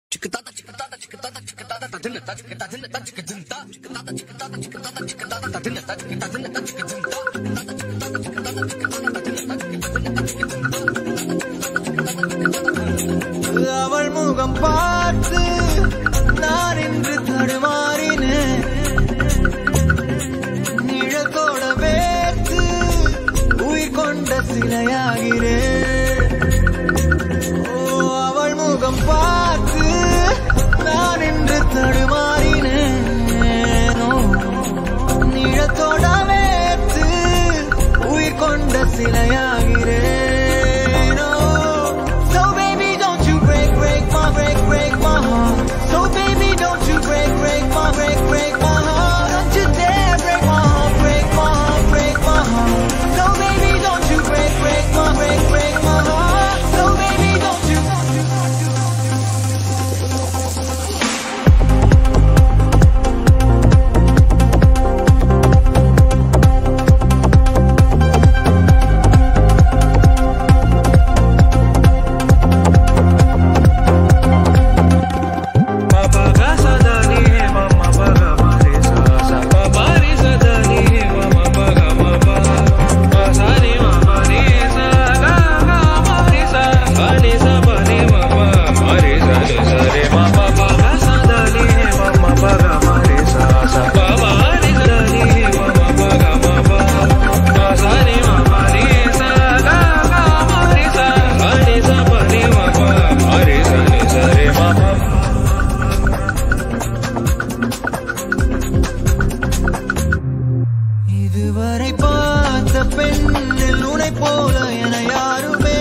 அவள் முகம் பார்த்து நான் இன்று தடுமாறினேன் நிழத்தோட வேர்த்து உயிர் கொண்ட சிலையாகிறேன் ஓ அவள் முகம் பார்த்து நான் இன்று தடுமாறினேன் ஓ, நிழத்தோட வேர்த்து உயிர் கொண்ட சிலையாகிறேன் ஓ, So baby don't you break break my break break my heart So baby don't you break break my break break my heart Don't you dare break my heart break my heart break my heart So baby don't you break break my break break my heart So baby don't you இதுவரை பார்த்த பெண்ணில் உனை போல என யாருமே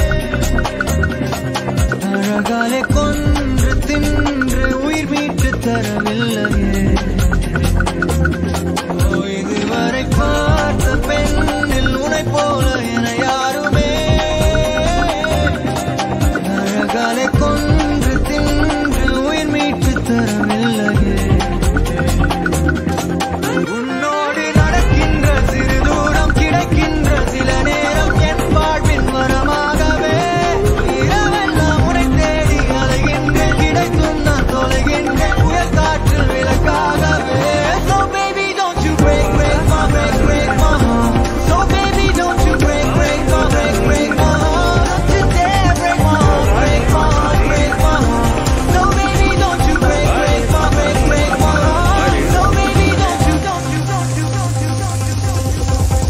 அழகாலே கொன்று தின்று உயிர் மீட்டு தரவில்லையே ஓ, இதுவரை பார்த்த பெண்ணில் உனை போல என யாருமே அழகாலே கொன்று தின்று உயிர் மீட்டு தரவில்லையே உன்னோடு நடக்கின்ற சிறு தூரம் கிடைக்கின்ற சில நேரம் என் வாழ்வின் வரமாகவே இரவெல்லாம் உனை தேடி அலைகின்றேன் கிடைக்கும் நான் தொலைகின்றேன் புயல் காற்றில் விளக்காகவே So baby don't you break break my break break my heart So baby don't you break break my break break my heart Don't you dare break my heart break my heart break my heart So baby don't you break break my break break my heart So baby don't you don't you don't you don't you don't you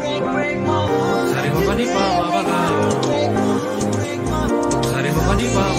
Sari